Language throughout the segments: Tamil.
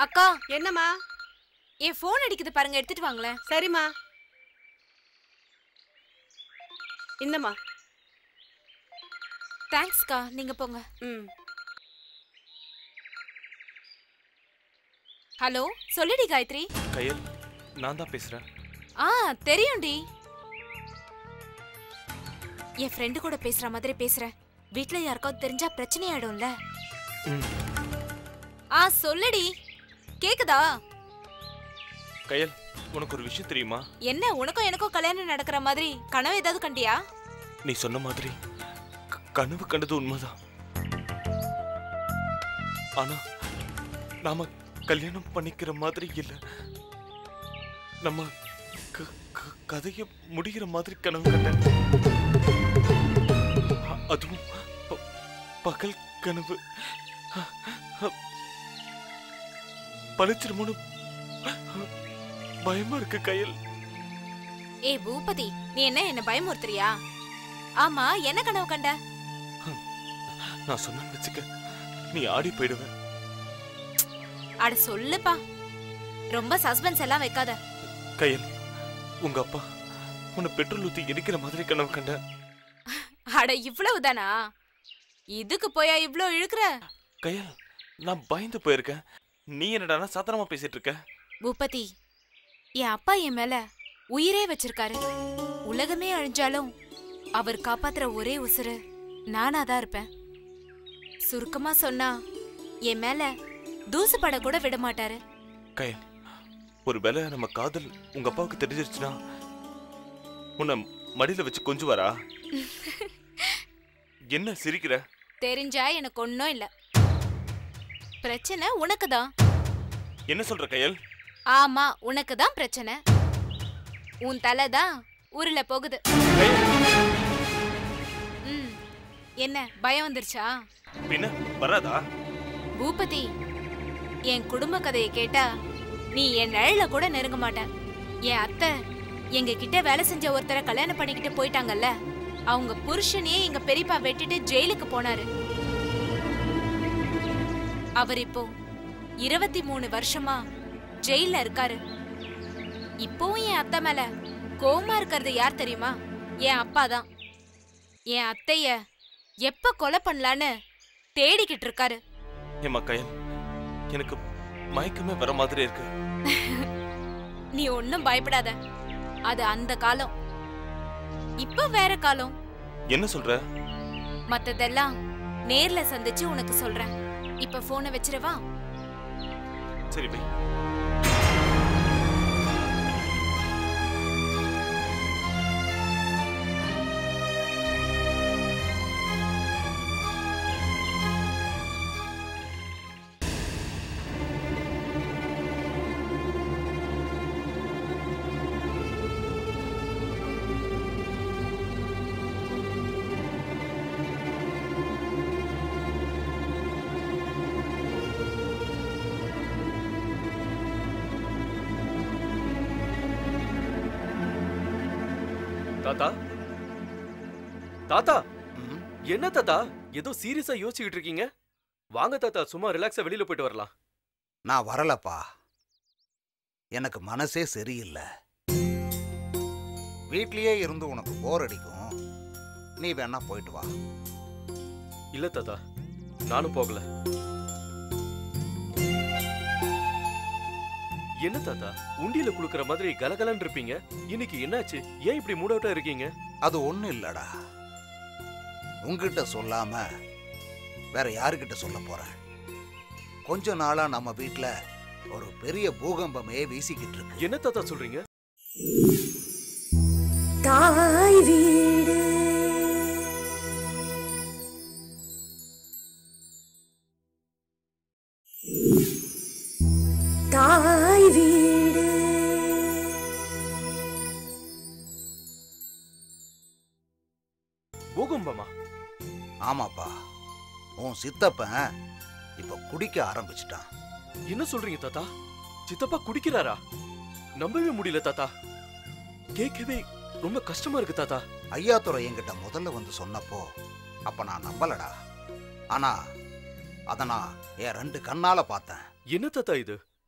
அக்கா என்னம்மா என் ஃபோன் அடிக்குது பாருங்க எடுத்துட்டு வாங்களேன் சரிம்மா இந்தம்மா தேங்க்ஸ்க்கா நீங்க போங்க ம் ஹலோ சொல்லுடி காயத்ரி கையல் நான் தான் பேசுறேன் ஆ தெரியும்டி என் ஃப்ரெண்டு கூட பேசுற மாதிரி பேசுறேன் வீட்ல யாருக்காவது தெரிஞ்சா பிரச்சனை ஆயிடும்ல ம். ஆ சொல்லுடி கேக்குதா கையல் உனக்கு ஒரு விஷயம் தெரியுமா என்ன உனக்கும் எனக்கும் கல்யாணம் நடக்கிற மாதிரி கனவு ஏதாவது கண்டியா நீ சொன்ன மாதிரி க- கனவு கண்டது உண்மைதான் ஆனா நாம கல்யாணம் பண்ணிக்கிற மாதிரி இல்ல நம்ம க- க- கதைய முடிகிற மாதிரி கனவு கண்டேன் அ- அதுவும் ப- பகல் கனவு பழிச்சிருமோன்னு பயமா இருக்கு கையல் ஏ பூபதி நீ என்ன என்ன பயமுறுத்துறியா ஆமா என்ன கனவு கண்ட நான் சொன்னேன்னு வச்சுக்க நீ ஆடி போயிடுவ அட சொல்லுப்பா ரொம்ப சஸ்பென்ஸ் எல்லாம் வைக்காத கையல் உங்க அப்பா உன்னை பெட்ரோல் ஊத்தி எரிக்கிற மாதிரி கனவு கண்ட அட இவ்வளவுதானா இதுக்கு போயா இவ்ளோ இழுக்குற கையல் நான் பயந்து போயிருக்கேன் நீ என்னடானா சாதாரணமா பேசிட்டு இருக்க பூபதி என் அப்பா என் மேல உயிரே வச்சிருக்காரு உலகமே அழிஞ்சாலும் அவர் காப்பாத்துற ஒரே உசுரு நானா தான் இருப்பேன் சுருக்கமா சொன்னா என் மேல தூசு பட கூட விட மாட்டாரு கையல் ஒருவேளை நம்ம காதல் உங்க அப்பாவுக்கு தெரிஞ்சிருச்சுன்னா உன்னை மடியில வச்சு கொஞ்சுவாரா என்ன சிரிக்கிற தெரிஞ்சா எனக்கு ஒன்னும் இல்ல பிரச்சனை உனக்கு தான் என்ன சொல்ற கையல் ஆமா உனக்கு தான் பிரச்சனை உன் தலை தான் உருள போகுது கையல் ம் என்ன பயம் வந்துருச்சா பின்ன வராதா பூபதி என் குடும்ப கதையை கேட்டா நீ என் நிழல கூட நெருங்க மாட்டேன் என் அத்தை எங்க கிட்ட வேலை செஞ்ச ஒருத்தரை கல்யாணம் பண்ணிக்கிட்டு போயிட்டாங்கல்ல அவங்க புருஷனையே எங்க பெரியப்பா வெட்டிட்டு ஜெயிலுக்கு போனாரு அவர் இப்போ இருபத்தி மூணு வருஷமா ஜெயில்ல இருக்காரு இப்போவும் என் அத்தை மேல கோவமா இருக்கிறது யார் தெரியுமா என் அப்பா தான் என் அத்தைய எப்ப கொலை பண்ணலான்னு தேடிக்கிட்டு இருக்காரு ஏமா கையல் எனக்கு மயக்கமே வர மாதிரி இருக்கு நீ ஒன்னும் பயப்படாத அது அந்த காலம் இப்ப வேற காலம் என்ன சொல்ற மத்ததெல்லாம் நேர்ல சந்திச்சு உனக்கு சொல்றேன் இப்ப போனை வச்சிரவா சரி பை தாத்தா தாத்தா ம், என்ன தாத்தா ஏதோ சீரியஸா யோசிச்சுக்கிட்டு இருக்கீங்க வாங்க தாத்தா சும்மா ரிலாக்ஸா வெளியில போயிட்டு வரலாம் நான் வரலப்பா எனக்கு மனசே சரியில்லை வீட்லயே இருந்து உனக்கு போர் அடிக்கும் நீ வேணா போயிட்டு வா இல்ல தாத்தா நானும் போகல என்ன தாத்தா உண்டியில குடுக்கற மாதிரி கலகலன்னு இருப்பீங்க இன்னைக்கு என்னாச்சு ஏன் இப்படி மூட் அவுட்டா இருக்கீங்க அது ஒண்ணும் இல்லடா உங்ககிட்ட சொல்லாம வேற யாருக்கிட்ட சொல்ல போறேன் கொஞ்ச நாளா நம்ம வீட்ல ஒரு பெரிய பூகம்பமே வீசிக்கிட்டு இருக்கு என்ன தாத்தா சொல்றீங்க தாய் வீடு தாய் வீடு பூகம்பமா ஆமாப்பா உன் சித்தப்பன் இப்ப குடிக்க ஆரம்பிச்சிட்டான் என்ன சொல்றீங்க தாத்தா சித்தப்பா குடிக்கிறாரா நம்பவே முடியல தாத்தா கேட்கவே ரொம்ப கஷ்டமா இருக்கு தாத்தா ஐயாத்துறை என்கிட்ட முதல்ல வந்து சொன்னப்போ அப்ப நான் நம்பலடா ஆனா அத நான் என் ரெண்டு கண்ணால பார்த்தேன் என்ன தாத்தா இது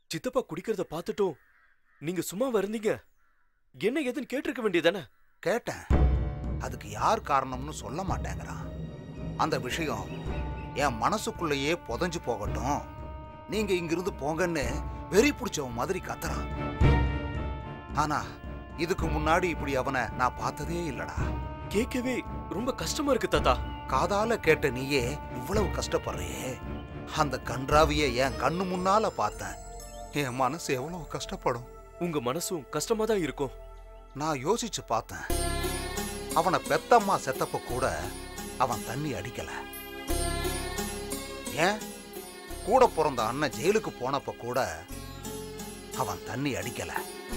சித்தப்பா குடிக்கிறத பார்த்துட்டும் நீங்க சும்மா இருந்தீங்க என்ன ஏதுன்னு கேட்டிருக்க வேண்டியதானே கேட்டேன் அதுக்கு யார் காரணம்னு சொல்ல மாட்டேங்கிறான் அந்த விஷயம் என் மனசுக்குள்ளேயே புதைஞ்சு போகட்டும் நீங்க இங்கிருந்து போங்கன்னு வெறி பிடிச்சவன் மாதிரி கத்துறான் ஆனா இதுக்கு முன்னாடி இப்படி அவனை நான் பார்த்ததே இல்லடா கேட்கவே ரொம்ப கஷ்டமா இருக்கு தாத்தா காதால கேட்ட நீயே இவ்வளவு கஷ்டப்படுறியே அந்த கன்றாவிய என் கண்ணு முன்னால பார்த்தேன் என் மனசு எவ்வளவு கஷ்டப்படும் உங்க மனசும் கஷ்டமா தான் இருக்கும் நான் யோசிச்சு பார்த்தேன் அவனை பெத்தம்மா செத்தப்ப கூட அவன் தண்ணி அடிக்கல ஏன் கூட பிறந்த அண்ணன் ஜெயிலுக்கு போனப்ப கூட அவன் தண்ணி அடிக்கல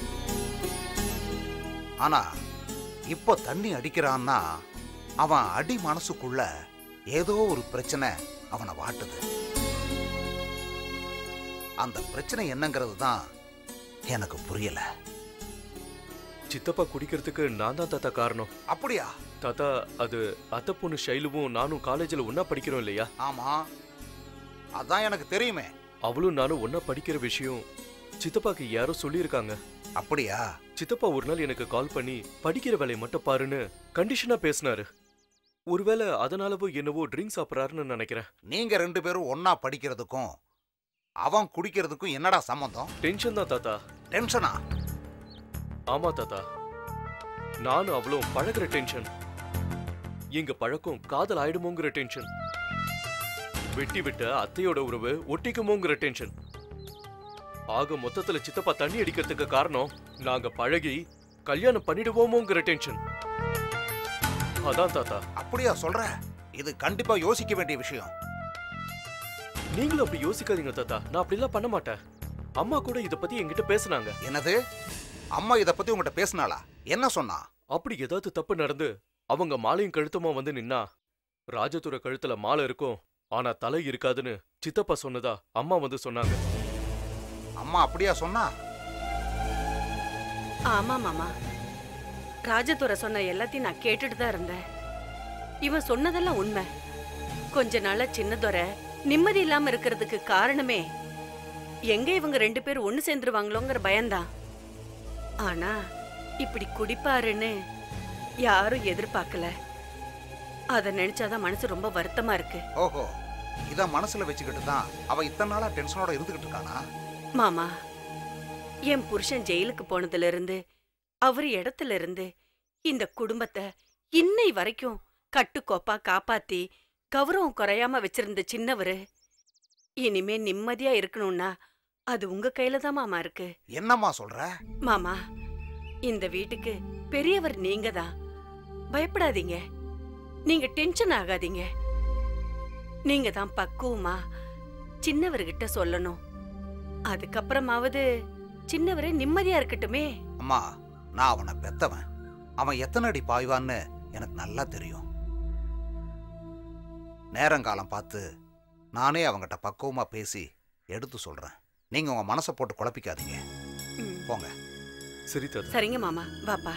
ஆனா இப்ப தண்ணி அடிக்கிறான்னா அவன் அடி மனசுக்குள்ள ஏதோ ஒரு பிரச்சனை அவனை வாட்டுது அந்த பிரச்சனை என்னங்கிறது தான் எனக்கு புரியல சித்தப்பா குடிக்கிறதுக்கு நான் தான் தாத்தா காரணம் அப்படியா தாத்தா அது அத்தை பொண்ணு ஷைலுவும் நானும் காலேஜில் ஒண்ணா படிக்கிறோம் இல்லையா ஆமா அதான் எனக்கு தெரியுமே அவளும் நானும் ஒண்ணா படிக்கிற விஷயம் சித்தப்பாக்கு யாரோ சொல்லியிருக்காங்க அப்படியா சித்தப்பா ஒரு நாள் எனக்கு கால் பண்ணி படிக்கிற வேலையை மட்டும் பாருன்னு கண்டிஷனா பேசினாரு ஒருவேளை அதனாலவோ என்னவோ ட்ரிங்க் சாப்பிட்றாருன்னு நினைக்கிறேன் நீங்க ரெண்டு பேரும் ஒன்னா படிக்கிறதுக்கும் அவன் குடிக்கிறதுக்கும் என்னடா சம்பந்தம் டென்ஷன் தான் தாத்தா டென்ஷனா ஆமா தாத்தா நானும் அவளும் பழகுற டென்ஷன் எங்க பழக்கம் காதல் ஆயிடுமோங்கிற டென்ஷன் வெட்டி விட்ட அத்தையோட உறவு ஒட்டிக்குமோங்கிற டென்ஷன் ஆக மொத்தத்துல சித்தப்பா தண்ணி அடிக்கிறதுக்கு காரணம் நாங்க பழகி கல்யாணம் பண்ணிடுவோமோங்கிற டென்ஷன் அதான் தாத்தா அப்படியா சொல்ற இது கண்டிப்பா யோசிக்க வேண்டிய விஷயம் நீங்களும் அப்படி யோசிக்காதீங்க தாத்தா நான் அப்படிலாம் பண்ண மாட்டேன் அம்மா கூட இத பத்தி என்கிட்ட பேசுனாங்க என்னது அம்மா இத பத்தி உங்ககிட்ட பேசினாளா என்ன சொன்னா அப்படி ஏதாவது தப்பு நடந்து அவங்க மாலையும் கழுத்துமா வந்து நின்னா ராஜதுரை கழுத்துல மாலை இருக்கும் ஆனா தலை இருக்காதுன்னு சித்தப்பா சொன்னதா அம்மா வந்து சொன்னாங்க அம்மா அப்படியா சொன்னா ஆமா மாமா ராஜதுரை சொன்ன எல்லாத்தையும் நான் கேட்டுட்டு தான் இருந்தேன் இவன் சொன்னதெல்லாம் உண்மை கொஞ்ச நாளா சின்னதுரை நிம்மதி இல்லாம இருக்கிறதுக்கு காரணமே எங்க இவங்க ரெண்டு பேரும் ஒண்ணு சேர்ந்துருவாங்களோங்கிற பயம்தான் ஆனா இப்படி குடிப்பாருன்னு யாரும் எதிர்பார்க்கல அத நினைச்சாதான் மனசு ரொம்ப வருத்தமா இருக்கு ஓஹோ இத மனசுல வச்சுக்கிட்டு தான் அவ இத்தனை நாளா டென்ஷனோட இருந்துகிட்டு இருக்கானா மாமா என் புருஷன் ஜெயிலுக்கு போனதுல இருந்து அவர் இடத்துல இருந்து இந்த குடும்பத்தை இன்னை வரைக்கும் கட்டுக்கோப்பா காப்பாத்தி கௌரவம் குறையாம வச்சிருந்த சின்னவரு இனிமே நிம்மதியா இருக்கணும்னா அது உங்க கையில தான் மாமா இருக்கு என்னம்மா சொல்ற மாமா இந்த வீட்டுக்கு பெரியவர் நீங்க தான் பயப்படாதீங்க நீங்க டென்ஷன் ஆகாதீங்க நீங்க தான் பக்குவமா சின்னவர்கிட்ட சொல்லணும் அதுக்கப்புறமாவது சின்னவரு நிம்மதியா இருக்கட்டுமே அம்மா நான் அவனை பெத்தவன் அவன் எத்தனை அடி பாய்வான்னு எனக்கு நல்லா தெரியும் நேரங்காலம் பார்த்து நானே அவங்கிட்ட பக்குவமா பேசி எடுத்து சொல்றேன் நீங்க உங்க மனசை போட்டு குழப்பிக்காதீங்க ம். போங்க சரி தாத்தா சரிங்க மாமா வாப்பா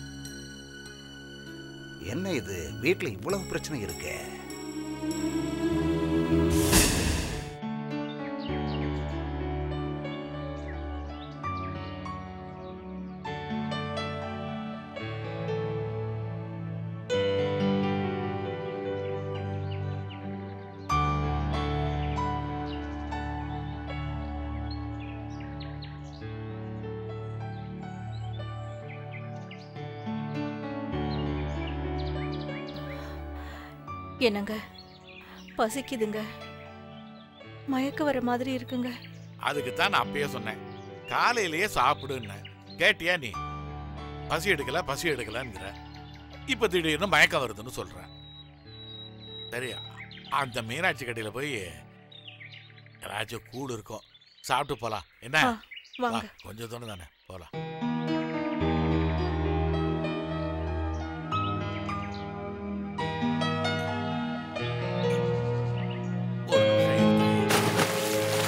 என்ன இது வீட்ல இவ்வளவு பிரச்சனை இருக்கே என்னங்க பசிக்குதுங்க மயக்க வர மாதிரி இருக்குங்க அதுக்கு தான் நான் அப்பயே சொன்னேன் காலையிலேயே சாப்பிடுன்னு கேட்டியா நீ பசி எடுக்கல பசி எடுக்கலங்கிற இப்போ திடீர்னு மயக்கம் வருதுன்னு சொல்ற சரி அந்த மீனாட்சி கடையில் போய் ஏதாச்சும் கூடு இருக்கும் சாப்பிட்டு போலாம் என்ன ஆ, வாங்க வா, கொஞ்சம் தூரம் தானே போலாம் ஒரு நிமிஷம் இரு.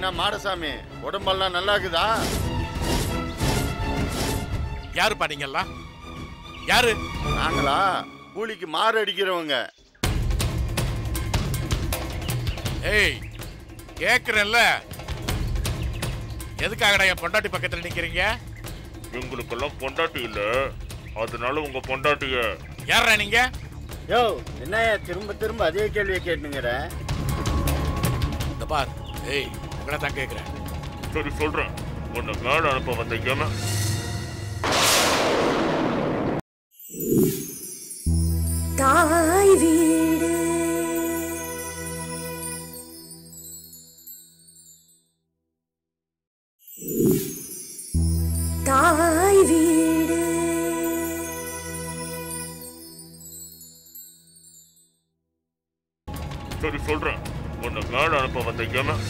என்ன மாடசாமி உடம்பெல்லாம் நல்லா இருக்குதா யாருப்பா நீங்கெல்லாம் யாரு நாங்களா கூலிக்கு மாறு அடிக்கிறவங்க ஏய் கேக்குறேன்ல எதுக்காகடா என் பொண்டாட்டி பக்கத்துல நிக்கிறீங்க எங்களுக்கெல்லாம் பொண்டாட்டி இல்ல அதனால உங்க பொண்டாட்டிய யாரா நீங்க யோ என்னய்யா திரும்ப திரும்ப அதே கேள்வியை கேட்டுங்கிற இந்த பார் ஏய் உங்களை தான் கேக்குறேன் சரி சொல்றேன் உன்னை மேல அனுப்ப வந்த எவன் தாய் வீடு தாய் வீடு சரி சொல்றேன் உன்னை மேல அனுப்ப வந்த எவன்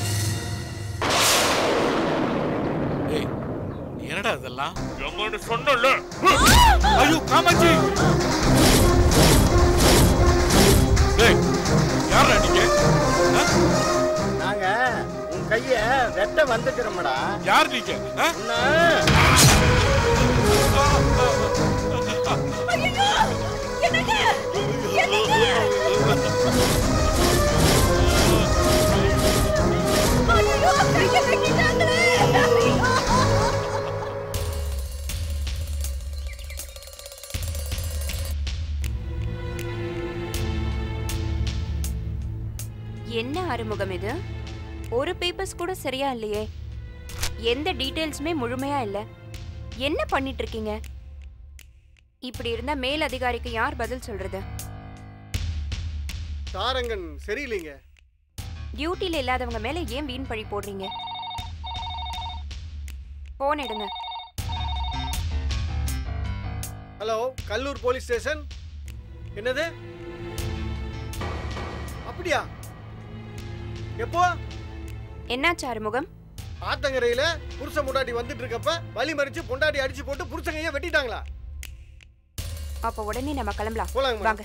ஏய் என்னடா இதெல்லாம் எங்கன்னு சொன்னல ஐயோ காமாட்சி ஏய் யாரா நீங்க ஆ? நாங்க உன் கைய வெட்ட வந்துக்கிறோம்டா யார் நீங்க ஆ? என்ன அறிமுகம் இது ஒரு பேப்பர்ஸ் கூட சரியா இல்லையே எந்த டீடைல்ஸுமே முழுமையா இல்ல என்ன பண்ணிட்டு இருக்கீங்க இப்படி இருந்தா மேல் அதிகாரிக்கு யார் பதில் சொல்றது தாரங்கன் சரியில்லைங்க டியூட்டில இல்லாதவங்க மேல ஏன் வீண் பழி போடுறீங்க போன் எடுங்க ஹலோ கல்லூர் போலீஸ் ஸ்டேஷன் என்னது அப்படியா எப்போ என்னாச்சு அறிமுகம் ஆத்தங்கரையில புருஷ முண்டாட்டி வந்துட்டு இருக்கப்ப வழி மறிச்சு பொண்டாட்டி அடிச்சு போட்டு புருஷங்கைய வெட்டிட்டாங்களா அப்ப உடனே நம்ம கிளம்பலாம் போலாங்க வாங்க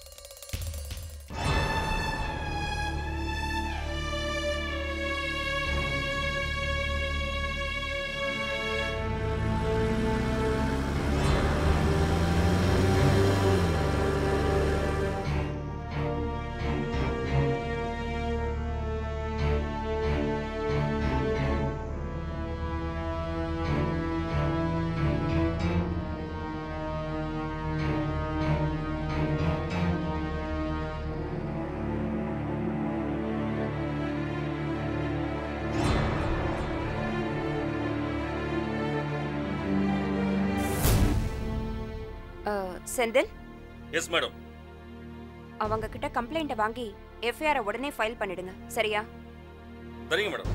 அஹ், செந்தில் எஸ் மேடம் அவங்க கிட்ட கம்ப்ளைண்ட்டை வாங்கி எஃப்ஐஆரை உடனே ஃபைல் பண்ணிடுங்க சரியா சரிங்க மேடம்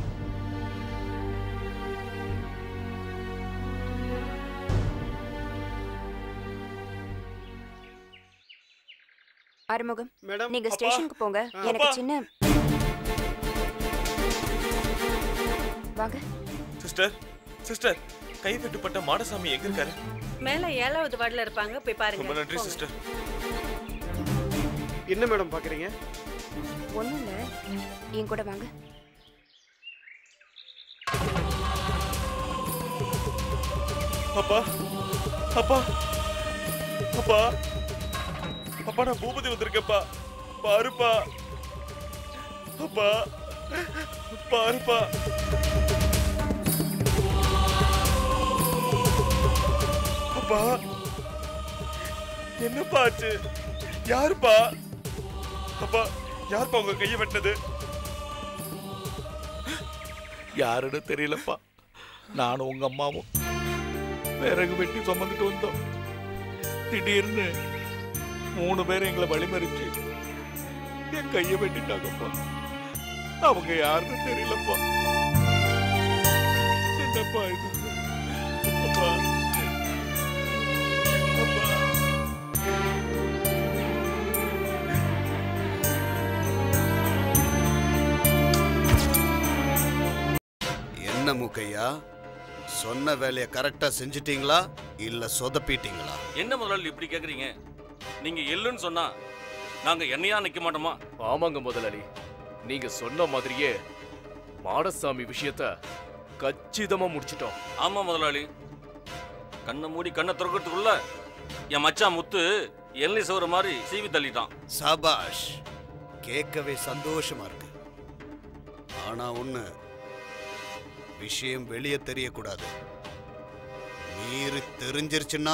ஆறுமுகம் மேடம் நீங்க அப்பா. ஸ்டேஷனுக்கு போங்க ஆ, எனக்கு அப்பா. சின்ன வாங்க சிஸ்டர் சிஸ்டர் கை வெட்டுப்பட்ட மாடசாமி எங்க இருக்காரு மேல ஏழாவது வார்டுல இருப்பாங்க போய் ரொம்ப பாருங்க நன்றி போங்க. சிஸ்டர் என்ன மேடம் பாக்குறீங்க ஒண்ணும் இல்ல என் கூட வாங்க அப்பா அப்பா அப்பா அப்பா நான் பூபதி வந்திருக்கேப்பா பாருப்பா அப்பா பாருப்பா அப்பா என்னப்பா ஆச்சு யாருப்பா அப்பா யாருப்பா உங்க கையை வெட்டினது யாருன்னு தெரியலப்பா நானும் உங்க அம்மாவும் விறகு வெட்டி சுமந்துட்டு வந்தோம் திடீர்னு மூணு பேர் எங்களை வழிமறிச்சு என் கையை வெட்டிட்டாங்கப்பா அவங்க யாருன்னு தெரியலப்பா என்னப்பா இது அப்பா அப்பா என்ன முக்கையா சொன்ன வேலையை கரெக்டா செஞ்சிட்டீங்களா இல்ல சொதப்பிட்டீங்களா என்ன முதலாளி இப்படி கேக்குறீங்க நீங்க எள்ளுன்னு சொன்னா நாங்க என்னையா நிக்க மாட்டோமா ஆமாங்க முதலாளி நீங்க சொன்ன மாதிரியே மாடசாமி விஷயத்த கச்சிதமா முடிச்சிட்டோம் ஆமா முதலாளி கண்ணை மூடி கண்ணை திறக்கிறதுக்குள்ள என் மச்சான் முத்து எள்ளி சோறு மாதிரி சீவி தள்ளிட்டான் சபாஷ் கேட்கவே சந்தோஷமா இருக்கு ஆனா ஒண்ணு விஷயம் வெளியே தெரியக்கூடாது மீறி தெரிஞ்சிருச்சுன்னா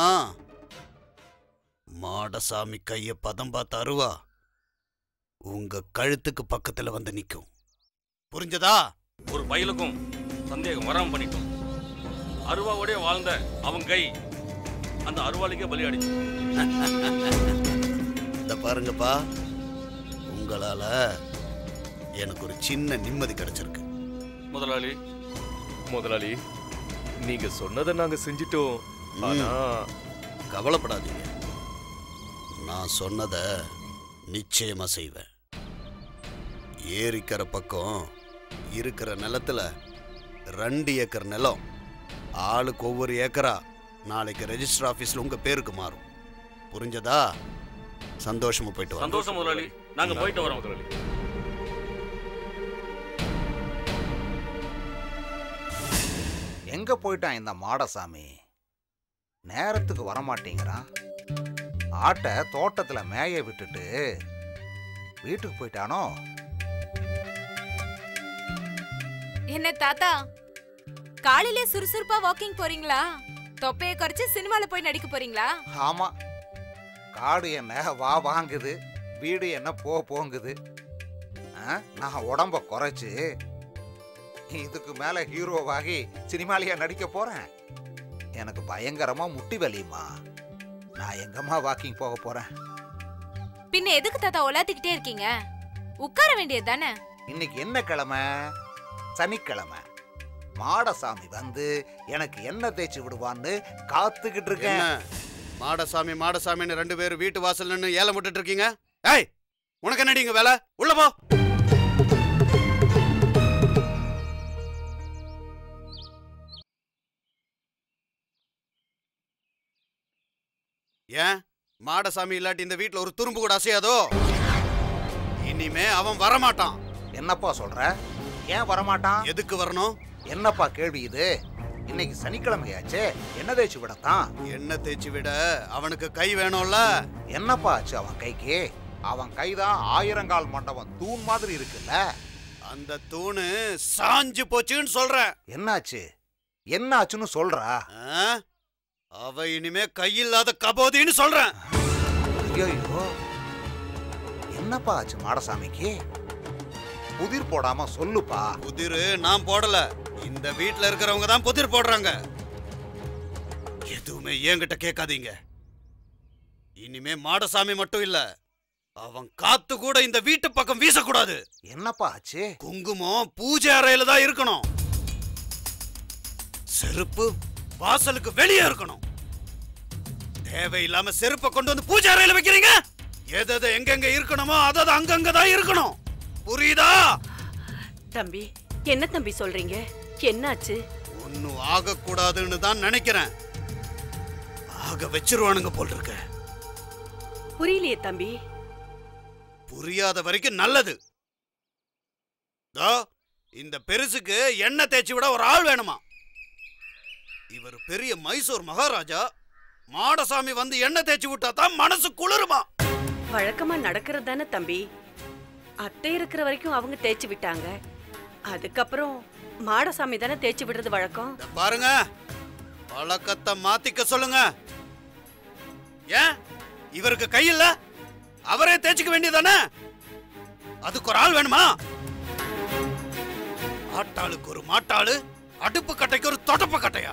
மாடசாமி கைய பதம் பார்த்து அருவா உங்க கழுத்துக்கு பக்கத்துல வந்து நிக்கும் புரிஞ்சதா ஒரு பயலுக்கும் சந்தேகம் வராம பண்ணிட்டோம் அருவாவோடய வாழ்ந்த அவன் கை அந்த அருவாளிக்கே பலி அடிச்சு இந்த பாருங்கப்பா உங்களால எனக்கு ஒரு சின்ன நிம்மதி கிடைச்சிருக்கு முதலாளி முதலாளி நீங்க சொன்னதை நாங்க செஞ்சிட்டோம் ஆனா கவலைப்படாதீங்க நான் சொன்னதை நிச்சயமா செய்வேன் ஏரிக்கரை பக்கம் இருக்கிற நிலத்துல ரெண்டு ஏக்கர் நிலம் ஆளுக்கு ஒவ்வொரு ஏக்கரா நாளைக்கு ரெஜிஸ்டர் ஆபீஸ்ல உங்க பேருக்கு மாறும் புரிஞ்சதா சந்தோஷமா போயிட்டு வாங்க சந்தோஷம் முதலாளி நாங்க போயிட்டு வரோம் முதலாளி எங்க போயிட்டான் இந்த மாடசாமி நேரத்துக்கு வரமாட்டேங்கிறான் ஆட்டை தோட்டத்துல மேய விட்டுட்டு வீட்டுக்கு போயிட்டானோ என்ன தாத்தா காலையிலே சுறுசுறுப்பா வாக்கிங் போறீங்களா தொப்பைய குறைச்சு சினிமால போய் நடிக்க போறீங்களா ஆமா காடு என்ன வா வாங்குது வீடு என்ன போ போங்குது ஆ, நான் உடம்ப குறைச்சு இதுக்கு மேல ஹீரோவாகி சினிமாலியா நடிக்க போறேன் எனக்கு பயங்கரமா முட்டி வலியுமா நான் எங்கம்மா வாக்கிங் போக போறேன் பின்ன எதுக்கு தாத்தா உலாத்திக்கிட்டே இருக்கீங்க உட்கார வேண்டியது தானே இன்னைக்கு என்ன கிழமை சனிக்கிழமை மாடசாமி வந்து எனக்கு என்ன தேய்ச்சி விடுவான்னு காத்துக்கிட்டு இருக்கேன் என்ன மாடசாமி மாடசாமின்னு ரெண்டு பேரும் வீட்டு வாசல் நின்னு ஏலம் விட்டுட்டு இருக்கீங்க ஏய் உனக்கு என்னடி இங்க வேலை உள்ள போ ஏன் மாடசாமி இல்லாட்டி இந்த வீட்ல ஒரு துரும்பு கூட அசையாதோ இனிமே அவன் வரமாட்டான் என்னப்பா சொல்ற ஏன் வரமாட்டான் எதுக்கு வரணும் என்னப்பா கேள்வி இது இன்னைக்கு சனிக்கிழமையாச்சே என்ன தேய்ச்சி விடத்தான் என்ன தேய்ச்சி விட அவனுக்கு கை வேணும்ல என்னப்பா ஆச்சு அவன் கைக்கு அவன் கைதான் ஆயிரங்கால் மண்டபம் தூண் மாதிரி இருக்குல்ல அந்த தூணு சாஞ்சு போச்சுன்னு சொல்றேன் என்னாச்சு என்னாச்சுன்னு சொல்றா ஆ? அவ இனிமே கையில்லாத கபோதின்னு சொல்றேன் ஐயோ என்னப்பா ஆச்சு மாடசாமிக்கு புதிர் போடாம சொல்லுப்பா புதிரு நான் போடல இந்த வீட்ல இருக்கிறவங்க தான் புதிர் போடுறாங்க எதுவுமே என்கிட்ட கேட்காதீங்க இனிமே மாடசாமி மட்டும் இல்ல அவன் காத்து கூட இந்த வீட்டு பக்கம் வீசக்கூடாது என்னப்பா ஆச்சு குங்குமம் பூஜை அறையில தான் இருக்கணும் செருப்பு வாசலுக்கு வெளியே இருக்கணும் தேவையில்லாம செருப்பை கொண்டு வந்து பூஜை அறையில வைக்கிறீங்க எது எது எங்கெங்க இருக்கணுமோ அது அங்கங்க தான் இருக்கணும் புரியுதா தம்பி என்ன தம்பி சொல்றீங்க என்னாச்சு ஒன்னும் ஆகக்கூடாதுன்னு தான் நினைக்கிறேன் ஆக வச்சிருவானுங்க போல் இருக்க புரியலையே தம்பி புரியாத வரைக்கும் நல்லது தோ இந்த பெருசுக்கு எண்ணெய் தேய்ச்சி விட ஒரு ஆள் வேணுமா இவர் பெரிய மைசூர் மகாராஜா மாடசாமி வந்து எண்ணெய் தேய்ச்சி விட்டா தான் மனசு குளிருமா வழக்கமா நடக்கிறது தானே தம்பி அத்தை இருக்கிற வரைக்கும் அவங்க தேய்ச்சி விட்டாங்க அதுக்கப்புறம் மாடசாமி தானே தேய்ச்சி விடுறது வழக்கம் பாருங்க பழக்கத்தை மாத்திக்க சொல்லுங்க ஏன் இவருக்கு கை இல்ல அவரே தேய்ச்சிக்க வேண்டியதானே அதுக்கு ஒரு ஆள் வேணுமா ஆட்டாளுக்கு ஒரு மாட்டாளு அடுப்பு கட்டைக்கு ஒரு தொடப்ப கட்டையா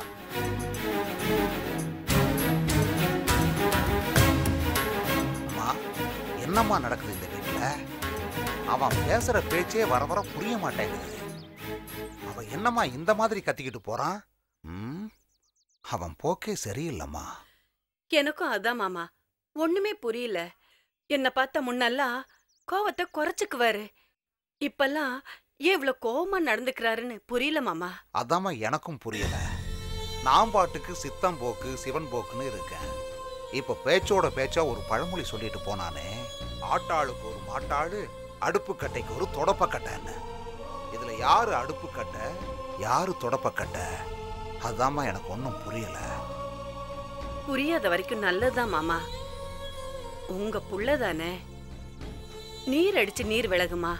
அம்மா என்னம்மா நடக்குது இந்த வீட்டுல அவன் பேசுற பேச்சே வர வர புரிய மாட்டேங்குது அவன் என்னம்மா இந்த மாதிரி கத்திக்கிட்டு போறான் ம், அவன் போக்கே சரியில்லைம்மா எனக்கும் அதான் மாமா ஒண்ணுமே புரியல என்ன பார்த்த முன்னெல்லாம் கோவத்தை குறைச்சுக்குவாரு இப்பெல்லாம் ஏன் இவ்வளவு கோவமா நடந்துக்கிறாருன்னு புரியல மாமா அதாம்மா எனக்கும் புரியல நான் பாட்டுக்கு சித்தம் போக்கு சிவன் போக்குன்னு இருக்கேன் இப்ப பேச்சோட பேச்சா ஒரு பழமொழி சொல்லிட்டு போனானே ஆட்டாளுக்கு ஒரு மாட்டாளு அடுப்பு கட்டைக்கு ஒரு தொடப்ப கட்டைன்னு இதுல யாரு அடுப்பு கட்ட யாரு தொடப்ப கட்ட அதுதாம்மா எனக்கு ஒன்றும் புரியல புரியாத வரைக்கும் நல்லதுதான் மாமா உங்க புள்ள தானே நீர் அடிச்சு நீர் விலகுமா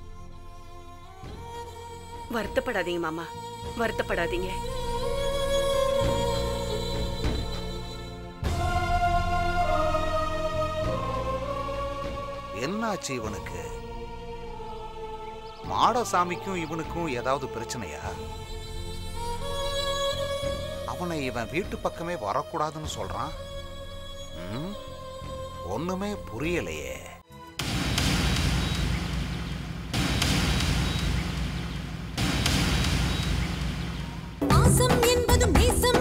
வருத்தப்படாதீங்க மாமா வருத்தப்படாதீங்க என்னாச்சு இவனுக்கு மாடசாமிக்கும் இவனுக்கும் ஏதாவது பிரச்சனையா அவனை இவன் வீட்டு பக்கமே வரக்கூடாதுன்னு சொல்றான் ம்? ஒண்ணுமே புரியலையே பாசம் என்பதும் நேசம்